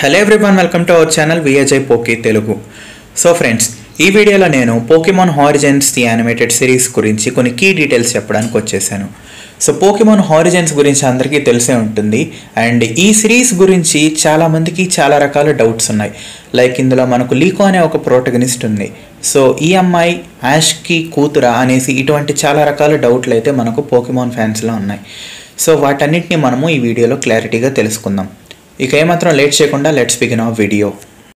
hello everyone welcome to our channel విఎజై poke Telugu so friends ఈ వీడియోలో నేను Pokemon Horizons the animated series గురించి కొన్ని కీ డీటెయిల్స్ చెప్పడానికి వచ్చేసాను సో పోకిమాన్ హారిజన్స్ గురించి అందరికీ తెలిసే ఉంటుంది అండ్ ఈ సిరీస్ గురించి చాలామందికి చాలా రకాల డౌట్స్ ఉన్నాయి లైక్ ఇందులో మనకు లీకో అనే ఒక ప్రోటగనిస్ట్ ఉంది సో ఈ అమ్మాయి యాష్కి కూతురా అనేసి ఇటువంటి చాలా రకాల డౌట్లు అయితే మనకు పోకిమాన్ ఫ్యాన్స్లో ఉన్నాయి సో వాటన్నిటిని మనము ఈ వీడియోలో క్లారిటీగా తెలుసుకుందాం ఇక ఏమాత్రం లేట్ చేయకుండా let's begin of video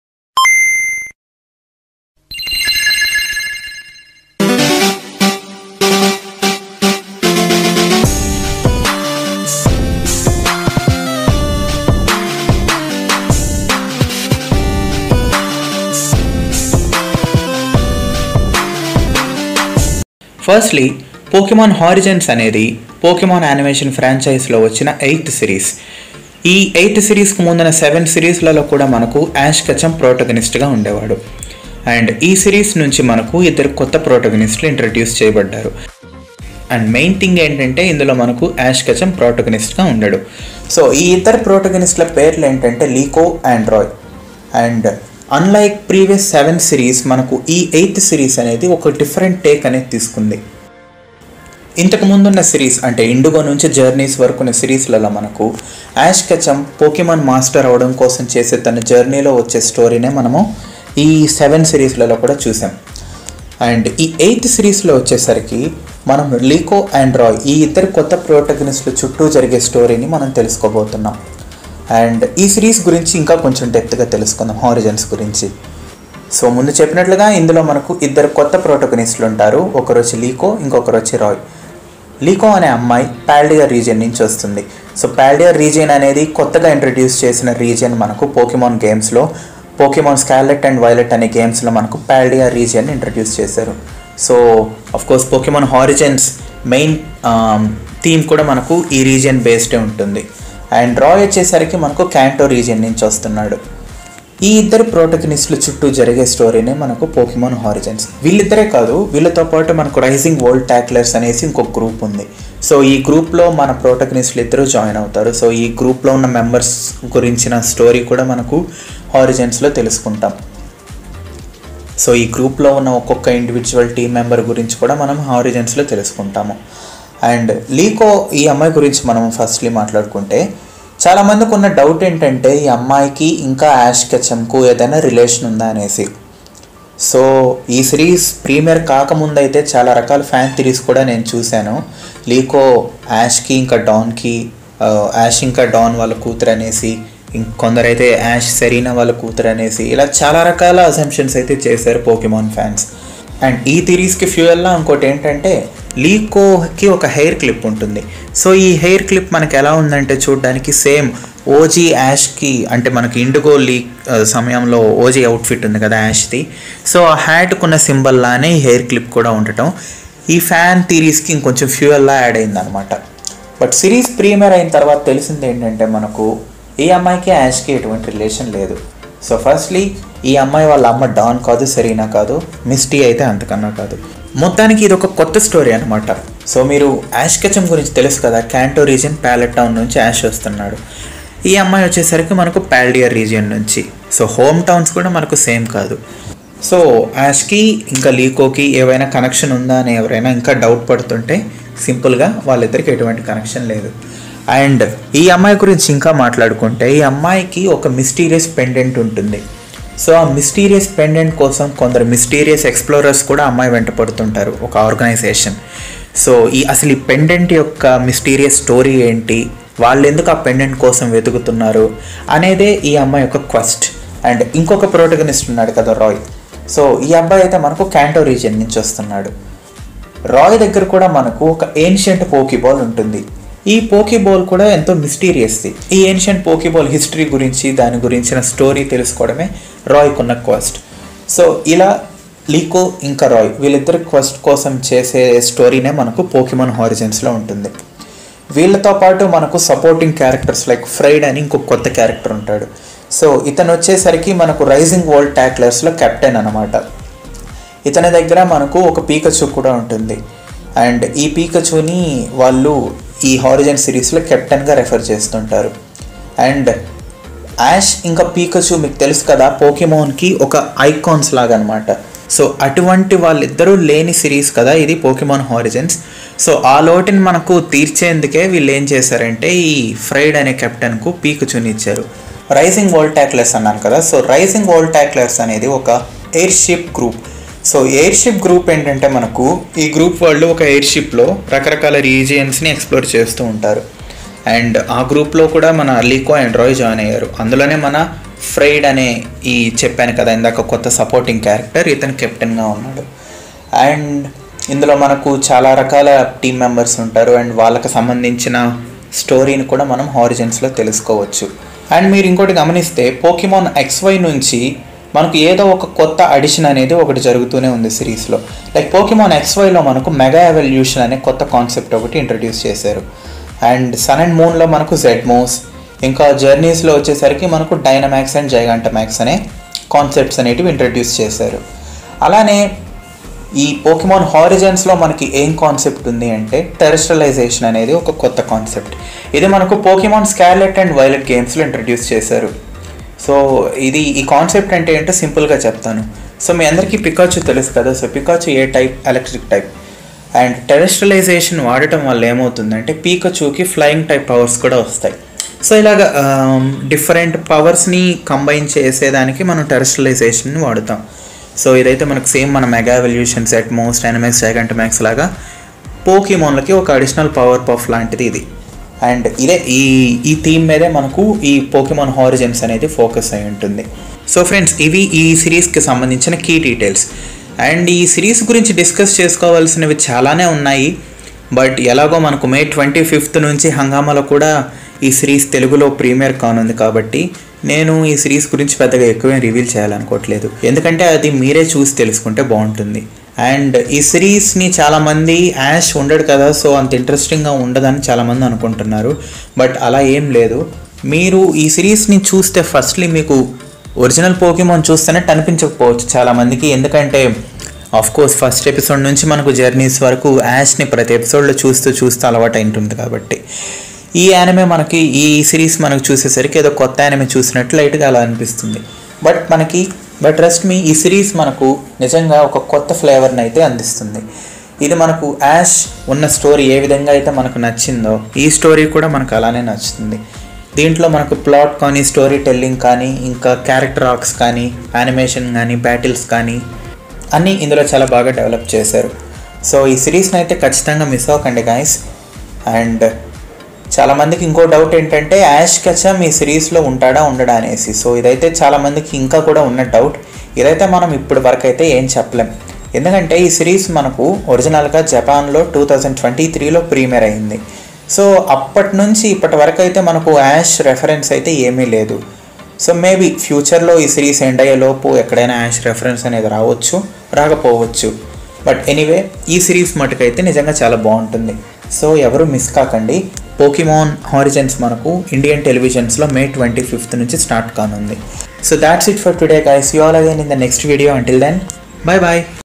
firstly Pokemon Horizons అనేది పోకిమాన్ యానిమేషన్ ఫ్రాంచైజ్లో వచ్చిన ఎయిత్ సిరీస్ ఈ ఎయిత్ సిరీస్కి ముందున సెవెన్ సిరీస్లలో కూడా మనకు యాష్ కచం ప్రోటగనిస్ట్గా ఉండేవాడు అండ్ ఈ సిరీస్ నుంచి మనకు ఇద్దరు కొత్త ప్రోటగనిస్టులు ఇంట్రడ్యూస్ చేయబడ్డారు అండ్ మెయిన్ థింగ్ ఏంటంటే ఇందులో మనకు యాష్ కచం ప్రోటగనిస్ట్గా ఉండడు సో ఈ ఇద్దరు ప్రోటగనిస్ట్ల పేర్లు ఏంటంటే Liko and Roy and unlike previous seven series మనకు ఈ ఎయిత్ సిరీస్ అనేది ఒక డిఫరెంట్ టేక్ అనేది తీసుకుంది ఇంతకు ముందున్న సిరీస్ అంటే ఇండుగో నుంచి జర్నీస్ వరకు ఉన్న సిరీస్లలో మనకు యాష్ కచం పోకిమాన్ మాస్టర్ అవడం కోసం చేసే తన జర్నీలో వచ్చే స్టోరీనే మనము ఈ సెవెన్ సిరీస్లలో కూడా చూసాం అండ్ ఈ ఎయిత్ సిరీస్లో వచ్చేసరికి మనం లీకో అండ్ రాయ్ ఈ ఇద్దరు కొత్త ప్రోటగనిస్టుల చుట్టూ జరిగే స్టోరీని మనం తెలుసుకోబోతున్నాం అండ్ ఈ సిరీస్ గురించి ఇంకా కొంచెం డెప్త్గా తెలుసుకుందాం హారిజన్స్ గురించి సో ముందు చెప్పినట్లుగా ఇందులో మనకు ఇద్దరు కొత్త ప్రోటగనిస్టులు ఉంటారు ఒకరు వచ్చి లీకో ఇంకొకరు వచ్చి రాయ్ లీకో అనే అమ్మాయి పాల్డియర్ రీజియన్ నుంచి వస్తుంది సో పాల్డియర్ రీజియన్ అనేది కొత్తగా ఇంట్రడ్యూస్ చేసిన రీజియన్ మనకు పోకిమాన్ గేమ్స్లో పోకిమాన్ స్కాలెట్ అండ్ వైలెట్ అనే గేమ్స్లో మనకు పాల్డియర్ రీజియన్ ఇంట్రడ్యూస్ చేశారు so of course Pokemon Horizons main theme కూడా మనకు ఈ రీజియన్ బేస్డే ఉంటుంది అండ్ రాయ్ వచ్చేసరికి మనకు క్యాంటో రీజియన్ నుంచి వస్తున్నాడు ఈ ఇద్దరు ప్రోటగనిస్టుల చుట్టూ జరిగే స్టోరీనే మనకు పోకిమాన్ హారిజన్స్ వీళ్ళిద్దరే కాదు వీళ్ళతో పాటు మనకు రైజింగ్ వరల్డ్ ట్యాక్లర్స్ అనేసి ఇంకొక గ్రూప్ ఉంది సో ఈ గ్రూప్లో మన ప్రోటగనిస్టులు ఇద్దరు జాయిన్ అవుతారు సో ఈ గ్రూప్లో ఉన్న మెంబర్స్ గురించిన స్టోరీ కూడా మనకు హారిజన్స్లో తెలుసుకుంటాం సో ఈ గ్రూప్లో ఉన్న ఒక్కొక్క ఇండివిజువల్ టీం మెంబర్ గురించి కూడా మనం హారిజన్స్లో తెలుసుకుంటాము అండ్ లీకో ఈ అమ్మాయి గురించి మనం ఫస్ట్లీ మాట్లాడుకుంటే చాలామందికి ఉన్న డౌట్ ఏంటంటే ఈ అమ్మాయికి ఇంకా యాష్ కచంకు ఏదైనా రిలేషన్ ఉందా అనేసి సో ఈ సిరీస్ ప్రీమియర్ కాకముందు అయితే చాలా రకాల ఫ్యాన్ థిరీస్ కూడా నేను చూశాను లీకో యాష్కి ఇంకా డాన్కి యాష్ ఇంకా డాన్ వాళ్ళ కూతురు అనేసి ఇంకొందరైతే యాష్ సెరీనా వాళ్ళ కూతురు అనేసి ఇలా చాలా రకాల అసెంప్షన్స్ అయితే చేశారు పోకిమాన్ ఫ్యాన్స్ అండ్ ఈ థిరీస్కి ఫ్యూయల్లా ఇంకోటి ఏంటంటే లీకోకి ఒక హెయిర్ క్లిప్ ఉంటుంది సో ఈ హెయిర్ క్లిప్ మనకి ఎలా ఉందంటే చూడడానికి సేమ్ ఓజీ యాష్కి అంటే మనకి ఇండిగో లీక్ సమయంలో ఓజీ అవుట్ఫిట్ ఉంది కదా యాష్ది సో ఆ హ్యాట్కున్న సింబల్ లానే ఈ హెయిర్ క్లిప్ కూడా ఉండటం ఈ ఫ్యాన్ థీరీస్కి ఇంకొంచెం ఫ్యూయల్లా యాడ్ అయిందనమాట బట్ సిరీస్ ప్రీమియర్ అయిన తర్వాత తెలిసింది ఏంటంటే మనకు ఈ అమ్మాయికి యాష్కి ఎటువంటి రిలేషన్ లేదు సో ఫస్ట్లీ ఈ అమ్మాయి వాళ్ళ అమ్మ డాన్ కాదు సెరీనా కాదు మిస్టీ అయితే అంతకన్నా కాదు మొత్తానికి ఇది ఒక కొత్త స్టోరీ అనమాట సో మీరు యాష్ కచం గురించి తెలుసు కదా క్యాంటో రీజియన్ ప్యాలెట్ టౌన్ నుంచి యాష్ వస్తున్నాడు ఈ అమ్మాయి వచ్చేసరికి మనకు పాల్డియర్ రీజియన్ నుంచి సో హోమ్ టౌన్స్ కూడా మనకు సేమ్ కాదు సో యాష్కి ఇంకా లీకోకి ఏవైనా కనెక్షన్ ఉందా అని ఎవరైనా ఇంకా డౌట్ పడుతుంటే సింపుల్గా వాళ్ళిద్దరికి ఎటువంటి కనెక్షన్ లేదు అండ్ ఈ అమ్మాయి గురించి ఇంకా మాట్లాడుకుంటే ఈ అమ్మాయికి ఒక మిస్టీరియస్ పెండెంట్ ఉంటుంది సో ఆ మిస్టీరియస్ పెండెంట్ కోసం కొందరు మిస్టీరియస్ ఎక్స్ప్లోరర్స్ కూడా అమ్మాయి వెంట పడుతుంటారు ఒక ఆర్గనైజేషన్ సో ఈ అసలు ఈ పెండెంట్ యొక్క మిస్టీరియస్ స్టోరీ ఏంటి వాళ్ళు ఎందుకు ఆ పెండెంట్ కోసం వెతుకుతున్నారు అనేదే ఈ అమ్మాయి యొక్క క్వెస్ట్ అండ్ ఇంకొక ప్రోటగనిస్ట్ ఉన్నాడు కదా రాయ్ సో ఈ అబ్బాయి అయితే మనకు క్యాంటో రీజియన్ నుంచి వస్తున్నాడు రాయ్ దగ్గర కూడా మనకు ఒక ఏన్షియంట్ పోకీబాల్ ఉంటుంది ఈ పోకీబాల్ కూడా ఎంతో మిస్టీరియస్ది ఈ ఏన్షియంట్ పోకీబాల్ హిస్టరీ గురించి దాని గురించిన స్టోరీ తెలుసుకోవడమే రాయ్కున్న క్వెస్ట్ సో ఇలా లీకో ఇంకా రాయ్ వీళ్ళిద్దరు క్వెస్ట్ కోసం చేసే స్టోరీనే మనకు పోకిమాన్ హారిజన్స్లో ఉంటుంది వీళ్ళతో పాటు మనకు సపోర్టింగ్ క్యారెక్టర్స్ లైక్ ఫ్రైడ్ అని ఇంకొక కొత్త క్యారెక్టర్ ఉంటాడు సో ఇతను వచ్చేసరికి మనకు రైజింగ్ వరల్డ్ ట్యాక్లర్స్లో కెప్టెన్ అనమాట ఇతని దగ్గర మనకు ఒక పీకచూ కూడా ఉంటుంది అండ్ ఈ పీకచూని వాళ్ళు ఈ హారిజన్ సిరీస్లో కెప్టెన్గా రెఫర్ చేస్తుంటారు అండ్ యాష్ ఇంకా పీకచు మీకు తెలుసు కదా పోకెమోన్కి ఒక ఐకాన్స్ లాగా అనమాట సో అటువంటి వాళ్ళిద్దరూ లేని సిరీస్ కదా ఇది పోకెమాన్ హారిజన్స్ సో ఆ లోటుని మనకు తీర్చేందుకే వీళ్ళు ఏం చేశారంటే ఈ ఫ్రైడ్ అనే కెప్టెన్కు పీకచుని ఇచ్చారు రైజింగ్ వరల్డ్ ట్యాక్లర్స్ అన్నాను కదా సో రైజింగ్ వరల్డ్ ట్యాక్లర్స్ అనేది ఒక airship group so airship group ఏంటంటే మనకు ఈ గ్రూప్ వాళ్ళు ఒక ఎయిర్ షిప్లో రకరకాల రీజియన్స్ని ఎక్స్ప్లోర్ చేస్తూ ఉంటారు అండ్ ఆ గ్రూప్లో కూడా మన లీకో అండ్ రాయ్ జాయిన్ అయ్యారు అందులోనే మన ఫ్రైడ్ అనే ఈ చెప్పాను కదా ఇందాక కొత్త సపోర్టింగ్ క్యారెక్టర్ ఇతను కెప్టెన్గా ఉన్నాడు అండ్ ఇందులో మనకు చాలా రకాల టీం మెంబర్స్ ఉంటారు అండ్ వాళ్ళకి సంబంధించిన స్టోరీని కూడా మనం హారిజన్స్లో తెలుసుకోవచ్చు అండ్ మీరు ఇంకోటి గమనిస్తే పోకిమాన్ ఎక్స్వై నుంచి మనకు ఏదో ఒక కొత్త అడిషన్ అనేది ఒకటి జరుగుతూనే ఉంది సిరీస్లో లైక్ పోకిమాన్ ఎక్స్వైలో మనకు మెగా ఎవల్యూషన్ అనే కొత్త కాన్సెప్ట్ ఒకటి ఇంట్రడ్యూస్ చేశారు అండ్ సన్ అండ్ మూన్లో మనకు జెడ్ మోస్ ఇంకా జర్నీస్లో వచ్చేసరికి మనకు డైనమాక్స్ అండ్ జైగాంట మ్యాక్స్ అనే కాన్సెప్ట్స్ అనేటివి ఇంట్రడ్యూస్ చేశారు అలానే ఈ పోకిమాన్ హారిజన్స్లో మనకి ఏం కాన్సెప్ట్ ఉంది అంటే టెరస్ట్రలైజేషన్ అనేది ఒక కొత్త కాన్సెప్ట్ ఇది మనకు పోకిమాన్ స్కార్లెట్ అండ్ వైలెట్ గేమ్స్లో ఇంట్రడ్యూస్ చేశారు సో ఇది ఈ కాన్సెప్ట్ అంటే ఏంటో సింపుల్గా చెప్తాను సో మీ అందరికీ పికాచు తెలుసు కదా సో పికాచు ఏ type electric type and terastallization వాడటం వల్ల ఏమవుతుందంటే పీకచూకి ఫ్లయింగ్ టైప్ పవర్స్ కూడా వస్తాయి సో ఇలాగ డిఫరెంట్ పవర్స్ని కంబైన్ చేసేదానికి మనం టెరెస్ట్రలైజేషన్ని వాడుతాం సో ఇదైతే మనకు సేమ్ మన mega evolution set most Dynamax Gigantamax లాగా పోకీమోన్లకి ఒక అడిషనల్ పవర్ పఫ్ లాంటిది ఇది అండ్ ఇదే ఈ ఈ థీమ్ మీదే మనకు ఈ పోకిమాన్ హారిజన్స్ అనేది ఫోకస్ అయి ఉంటుంది సో ఫ్రెండ్స్ ఇవి ఈ సిరీస్కి సంబంధించిన కీ డీటెయిల్స్ అండ్ ఈ సిరీస్ గురించి డిస్కస్ చేసుకోవాల్సినవి చాలానే ఉన్నాయి బట్ ఎలాగో మనకు మే ట్వంటీ ఫిఫ్త్ నుంచి హంగామాలో కూడా ఈ సిరీస్ తెలుగులో ప్రీమియర్ కానుంది కాబట్టి నేను ఈ సిరీస్ గురించి పెద్దగా ఎక్కువేం రివీల్ చేయాలనుకోవట్లేదు ఎందుకంటే అది మీరే చూసి తెలుసుకుంటే బాగుంటుంది అండ్ ఈ సిరీస్ని చాలామంది యాష్ ఉండడు కదా సో అంత ఇంట్రెస్టింగ్గా ఉండదని చాలామంది అనుకుంటున్నారు బట్ అలా ఏం లేదు మీరు ఈ సిరీస్ని చూస్తే ఫస్ట్లీ మీకు ఒరిజినల్ పోకిమాన్ చూస్తేనే అనిపించకపోవచ్చు చాలామందికి ఎందుకంటే ఆఫ్ కోర్స్ ఫస్ట్ ఎపిసోడ్ నుంచి మనకు జర్నీస్ వరకు యాష్ని ప్రతి ఎపిసోడ్లో చూస్తూ చూస్తూ అలవాటు ఉంటుంది కాబట్టి ఈ యానిమే మనకి ఈ సిరీస్ మనకు చూసేసరికి ఏదో కొత్త యానిమే చూసినట్టు లైట్గా అలా అనిపిస్తుంది బట్ మనకి బట్ రెస్ట్ మీ ఈ సిరీస్ మనకు నిజంగా ఒక కొత్త ఫ్లేవర్ని అయితే అందిస్తుంది ఇది మనకు యాష్ ఉన్న స్టోరీ ఏ విధంగా అయితే మనకు నచ్చిందో ఈ స్టోరీ కూడా మనకు అలానే నచ్చుతుంది దీంట్లో మనకు ప్లాట్ కానీ స్టోరీ టెల్లింగ్ కానీ ఇంకా క్యారెక్టర్ ఆర్క్స్ కానీ యానిమేషన్ కానీ బ్యాటిల్స్ కానీ అన్నీ ఇందులో చాలా బాగా డెవలప్ చేశారు సో ఈ సిరీస్ని అయితే ఖచ్చితంగా మిస్ అవ్వకండి గాయస్ అండ్ చాలామందికి ఇంకో డౌట్ ఏంటంటే యాష్ కచమ్ ఈ సిరీస్లో ఉంటాడా ఉండడా అనేసి సో ఇదైతే చాలామందికి ఇంకా కూడా ఉన్న డౌట్ ఇదైతే మనం ఇప్పటి వరకు అయితే ఏం చెప్పలేం ఎందుకంటే ఈ సిరీస్ మనకు ఒరిజినల్గా జపాన్లో టూ థౌజండ్ ట్వంటీ త్రీలో ప్రీమియర్ అయింది సో అప్పటి నుంచి ఇప్పటి వరకు అయితే మనకు యాష్ రెఫరెన్స్ అయితే ఏమీ లేదు సో మేబీ ఫ్యూచర్లో ఈ సిరీస్ ఎండ్ అయ్యే లోపు ఎక్కడైనా యాష్ రెఫరెన్స్ అనేది రావచ్చు రాకపోవచ్చు బట్ ఎనీవే ఈ సిరీస్ మటుకైతే నిజంగా చాలా బాగుంటుంది సో ఎవరు మిస్ కాకండి పోకిమాన్ హారిజన్స్ మనకు ఇండియన్ టెలివిజన్స్లో మే ట్వంటీ ఫిఫ్త్ నుంచి స్టార్ట్ కానుంది so that's it for today guys you all again in the next video until then bye bye